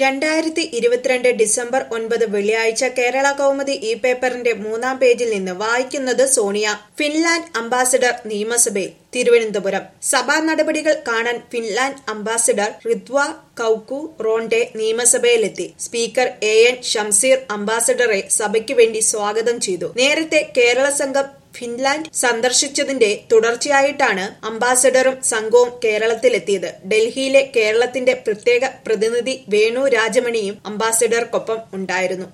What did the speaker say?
രണ്ടായിരത്തി ഇരുപത്തിരണ്ട് ഡിസംബർ ഒൻപത് വെള്ളിയാഴ്ച കേരള കൗമുദി ഈ പേപ്പറിന്റെ മൂന്നാം പേജിൽ നിന്ന് വായിക്കുന്നത് സോണിയ ഫിൻലാൻഡ് അംബാസിഡർ നിയമസഭയിൽ തിരുവനന്തപുരം സഭാ നടപടികൾ കാണാൻ Finland ambassador Ritva Koukku Ronde നിയമസഭയിലെത്തി സ്പീക്കർ എ എൻ ഷംസീർ അംബാസിഡറെ സഭയ്ക്ക് വേണ്ടി സ്വാഗതം ചെയ്തു നേരത്തെ കേരള സംഘം ഫിൻലാൻഡ് സന്ദർശിച്ചതിന്റെ തുടർച്ചയായിട്ടാണ് അംബാസഡറും സംഘവും കേരളത്തിലെത്തിയത് ഡൽഹിയിലെ കേരളത്തിന്റെ പ്രത്യേക പ്രതിനിധി വേണു രാജമണിയും അംബാസഡർക്കൊപ്പം ഉണ്ടായിരുന്നു